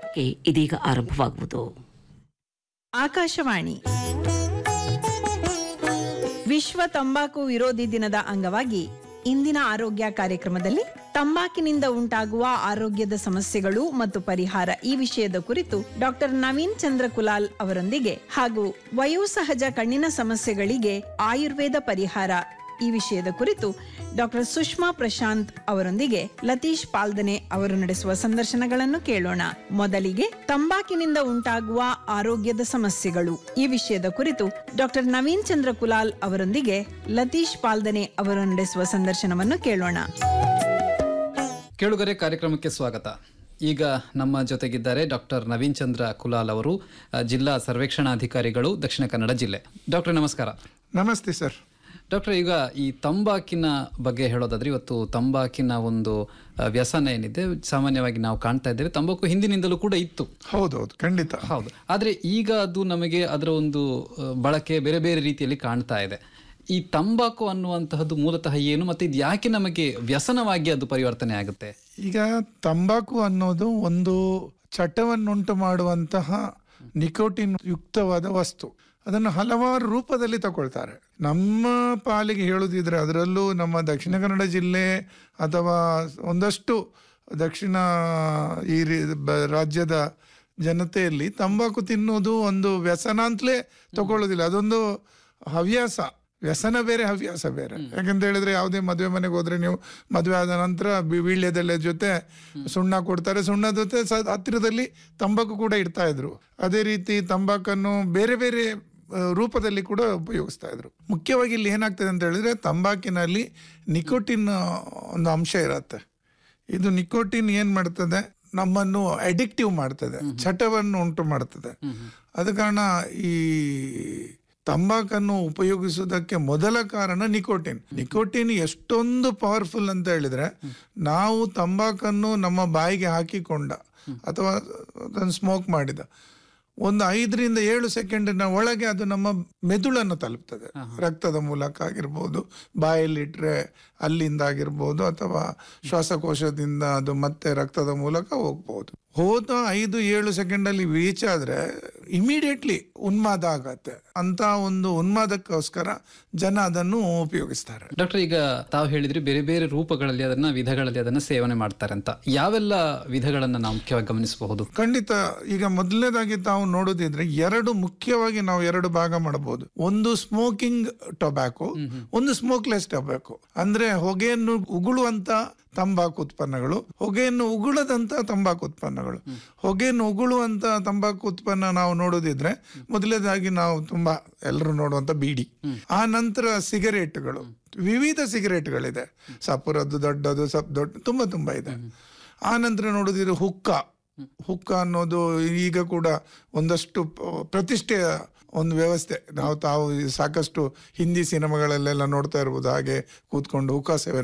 ಮೂವತ್ತಕ್ಕೆ ಇದೀಗ ಆರಂಭವಾಗುವುದು ಆಕಾಶವಾಣಿ ವಿಶ್ವ ತಂಬಾಕು ವಿರೋಧಿ ದಿನದ ಅಂಗವಾಗಿ ಇಂದಿನ ಆರೋಗ್ಯ ಕಾರ್ಯಕ್ರಮದಲ್ಲಿ ತಂಬಾಕಿನಿಂದ ಉಂಟಾಗುವ ಆರೋಗ್ಯದ ಸಮಸ್ಯೆಗಳು ಮತ್ತು ಪರಿಹಾರ ಈ ವಿಷಯದ ಕುರಿತು ಡಾಕ್ಟರ್ ನವೀನ್ ಚಂದ್ರ ಕುಲಾಲ್ ಅವರೊಂದಿಗೆ ಹಾಗೂ ವಯೋಸಹಜ ಕಣ್ಣಿನ ಸಮಸ್ಯೆಗಳಿಗೆ ಆಯುರ್ವೇದ ಪರಿಹಾರ ಈ ವಿಷಯದ ಕುರಿತು ಡಾಕ್ಟರ್ ಸುಷ್ಮಾ ಪ್ರಶಾಂತ್ ಅವರೊಂದಿಗೆ ಲತೀಶ್ ಪಾಲ್ದನೆ ಅವರು ನಡೆಸುವ ಸಂದರ್ಶನಗಳನ್ನು ಕೇಳೋಣ ಮೊದಲಿಗೆ ತಂಬಾಕಿನಿಂದ ಉಂಟಾಗುವ ಆರೋಗ್ಯದ ಸಮಸ್ಯೆಗಳು ಈ ವಿಷಯದ ಕುರಿತು ಡಾಕ್ಟರ್ ನವೀನ್ ಚಂದ್ರ ಕುಲಾಲ್ ಅವರೊಂದಿಗೆ ಲತೀಶ್ ಪಾಲ್ದನೆ ಅವರು ನಡೆಸುವ ಸಂದರ್ಶನವನ್ನು ಕೇಳೋಣ ಕೇಳುಗರೆ ಕಾರ್ಯಕ್ರಮಕ್ಕೆ ಸ್ವಾಗತ ಈಗ ನಮ್ಮ ಜೊತೆಗಿದ್ದಾರೆ ಡಾಕ್ಟರ್ ನವೀನ್ ಚಂದ್ರ ಕುಲಾಲ್ ಅವರು ಅ, ಜಿಲ್ಲಾ ಸರ್ವೇಕ್ಷಣಾಧಿಕಾರಿಗಳು ದಕ್ಷಿಣ ಕನ್ನಡ ಜಿಲ್ಲೆ ಡಾಕ್ಟರ್ ನಮಸ್ಕಾರ ನಮಸ್ತೆ ಸರ್ ಡಾಕ್ಟರ್ ಈಗ ಈ ತಂಬಾಕಿನ ಬಗ್ಗೆ ಹೇಳೋದಾದ್ರೆ ಇವತ್ತು ತಂಬಾಕಿನ ಒಂದು ಅ, ವ್ಯಸನ ಏನಿದೆ ಸಾಮಾನ್ಯವಾಗಿ ನಾವು ಕಾಣ್ತಾ ಇದ್ದೇವೆ ತಂಬಾಕು ಹಿಂದಿನಿಂದಲೂ ಕೂಡ ಇತ್ತು ಹೌದೌದು ಖಂಡಿತ ಹೌದು ಆದ್ರೆ ಈಗ ಅದು ನಮಗೆ ಅದರ ಒಂದು ಅ, ಬಳಕೆ ಬೇರೆ ಬೇರೆ ರೀತಿಯಲ್ಲಿ ಕಾಣ್ತಾ ಇದೆ ಈ ತಂಬಾಕು ಅನ್ನುವಂತಹದ್ದು ಮೂಲತಃ ಏನು ಮತ್ತೆ ಇದು ಯಾಕೆ ನಮಗೆ ವ್ಯಸನವಾಗಿ ಅದು ಪರಿವರ್ತನೆ ಆಗುತ್ತೆ ಈಗ ತಂಬಾಕು ಅನ್ನೋದು ಒಂದು ಚಟವನ್ನುಂಟು ಮಾಡುವಂತಹ ನಿಕೋಟಿನ್ ಯುಕ್ತವಾದ ವಸ್ತು ಅದನ್ನು ಹಲವಾರು ರೂಪದಲ್ಲಿ ತಗೊಳ್ತಾರೆ ನಮ್ಮ ಪಾಲಿಗೆ ಹೇಳುದಿದ್ರೆ ಅದರಲ್ಲೂ ನಮ್ಮ ದಕ್ಷಿಣ ಕನ್ನಡ ಜಿಲ್ಲೆ ಅಥವಾ ಒಂದಷ್ಟು ದಕ್ಷಿಣ ಈ ರೀ- ಬ- ರಾಜ್ಯದ ಜನತೆಯಲ್ಲಿ ತಂಬಾಕು ತಿನ್ನೋದು ಒಂದು ವ್ಯಸನ ಅಂತಲೇ ತಗೊಳ್ಳೋದಿಲ್ಲ ಅದೊಂದು ಹವ್ಯಾಸ ವ್ಯಸನ ಬೇರೆ ಹವ್ಯಾಸ ಬೇರೆ ಯಾಕಂತ ಹೇಳಿದ್ರೆ ಯಾವುದೇ ಮದುವೆ ಮನೆಗೆ ಹೋದ್ರೆ ನೀವು ಮದುವೆ ಆದ ನಂತರ ಬಿ- ವೀಳ್ಯದೆಲೆ ಜೊತೆ ಸುಣ್ಣ ಕೊಡ್ತಾರೆ ಸುಣ್ಣದ ಜೊತೆ ಸ ಹತ್ತಿರದಲ್ಲಿ ತಂಬಾಕು ಕೂಡ ಇಡ್ತಾ ಇದ್ರು ಅದೇ ರೀತಿ ತಂಬಾಕನ್ನು ಬೇರೆ ಬೇರೆ ಆ, ರೂಪದಲ್ಲಿ ಕೂಡ ಉಪಯೋಗಿಸ್ತಾ ಇದ್ರು ಮುಖ್ಯವಾಗಿ ಇಲ್ಲಿ ಏನಾಗ್ತದೆ ಅಂತ ಹೇಳಿದ್ರೆ ತಂಬಾಕಿನಲ್ಲಿ ನಿಕೋಟಿನ್ ಒಂದು ಅಂಶ ಇರತ್ತೆ ಇದು ನಿಕೋಟಿನ್ ಏನ್ ಮಾಡ್ತದೆ ನಮ್ಮನ್ನು ಅಡಿಕ್ಟಿವ್ ಮಾಡ್ತದೆ ಚಟವನ್ನು ಉಂಟು ಮಾಡ್ತದೆ ಅದ ಕಾರಣ ಈ ತಂಬಾಕನ್ನು ಉಪಯೋಗಿಸುವುದಕ್ಕೆ ಮೊದಲ ಕಾರಣ ನಿಕೋಟಿನ್ ನಿಕೋಟಿನ್ ಎಷ್ಟೊಂದು ಪವರ್ಫುಲ್ ಅಂತ ಹೇಳಿದ್ರೆ ನಾವು ತಂಬಾಕನ್ನು ನಮ್ಮ ಬಾಯಿಗೆ ಹಾಕಿಕೊಂಡ ಅಥವಾ ಅದನ್ನು ಸ್ಮೋಕ್ ಮಾಡಿದ ಒಂದು ಐದರಿಂದ ಏಳು ಸೆಕೆಂಡಿನ ಒಳಗೆ ಅದು ನಮ್ಮ ಮೆದುಳನ್ನು ತಲುಪ್ತದೆ ರಕ್ತದ ಮೂಲಕ ಆಗಿರ್ಬೋದು ಬಾಯಲ್ಲಿಟ್ರೆ ಅಲ್ಲಿಂದ ಆಗಿರ್ಬೋದು ಅಥವಾ ಶ್ವಾಸಕೋಶದಿಂದ ಅದು ಮತ್ತೆ ರಕ್ತದ ಮೂಲಕ ಹೋಗ್ಬೋದು ಹೋದ ಐದು ಏಳು ಸೆಕೆಂಡ್ ಅಲ್ಲಿ ರೀಚ್ ಆದ್ರೆ ಇಮಿಡಿಯೇಟ್ಲಿ ಉನ್ಮಾದ ಆಗತ್ತೆ ಅಂತ ಒಂದು ಉನ್ಮಾದಕ್ಕೋಸ್ಕರ ಜನ ಅದನ್ನು ಉಪಯೋಗಿಸ್ತಾರೆ ಡಾಕ್ಟರ್ ಈಗ ತಾವು ಹೇಳಿದ್ರಿ ಬೇರೆ ಬೇರೆ ರೂಪಗಳಲ್ಲಿ ಅದನ್ನ ವಿಧಗಳಲ್ಲಿ ಅದನ್ನ ಸೇವನೆ ಮಾಡ್ತಾರೆ ಅಂತ ಯಾವೆಲ್ಲ ವಿಧಗಳನ್ನ ನಾವು ಮುಖ್ಯವಾಗಿ ಗಮನಿಸಬಹುದು ಖಂಡಿತ ಈಗ ಮೊದಲನೇದಾಗಿ ತಾವು ನೋಡೋದಿದ್ರೆ ಎರಡು ಮುಖ್ಯವಾಗಿ ನಾವು ಎರಡು ಭಾಗ ಮಾಡಬಹುದು ಒಂದು ಸ್ಮೋಕಿಂಗ್ ಟೊಬ್ಯಾಕೊ ಒಂದು ಸ್ಮೋಕ್ಲೆಸ್ ಟೊಬ್ಯಾಕೊ ಅಂದ್ರೆ ಹೊಗೆಯನ್ನು ಉಗುಳುವಂತ ತಂಬಾಕು ಉತ್ಪನ್ನಗಳು ಹೊಗೆಯನ್ನು ಉಗುಳದಂತ ತಂಬಾಕು ಉತ್ಪನ್ನಗಳು ಹೊಗೆಯನ್ನು ಉಗುಳುವಂತ ತಂಬಾಕು ಉತ್ಪನ್ನ ನಾವು ನೋಡೋದಿದ್ರೆ ಮೊದಲನೇದಾಗಿ ನಾವು ತುಂಬಾ ಎಲ್ಲರೂ ನೋಡುವಂತ ಬೀಡಿ ಆ ನಂತರ ಸಿಗರೇಟ್ಗಳು ವಿವಿಧ ಸಿಗರೇಟ್ಗಳಿದೆ ಸಪುರದ್ದು ದೊಡ್ಡದು ಸಪ್ ದೊಡ್ಡ ತುಂಬಾ ತುಂಬಾ ಇದೆ ಆ ನಂತರ ನೋಡೋದಿದ್ರೆ ಹುಕ್ಕ ಹುಕ್ಕ ಅನ್ನೋದು ಈಗ ಕೂಡ ಒಂದಷ್ಟು ಪ- ಪ್ರತಿಷ್ಠೆಯ ಒಂದು ವ್ಯವಸ್ಥೆ ನಾವು ತಾವು ಈ ಸಾಕಷ್ಟು ಹಿಂದಿ ಸಿನಿಮಾಗಳಲ್ಲೆಲ್ಲ ನೋಡ್ತಾ ಇರ್ಬೋದು ಹಾಗೆ ಕೂತ್ಕೊಂಡು ಹುಕ್ಕ ಸೇವನೆ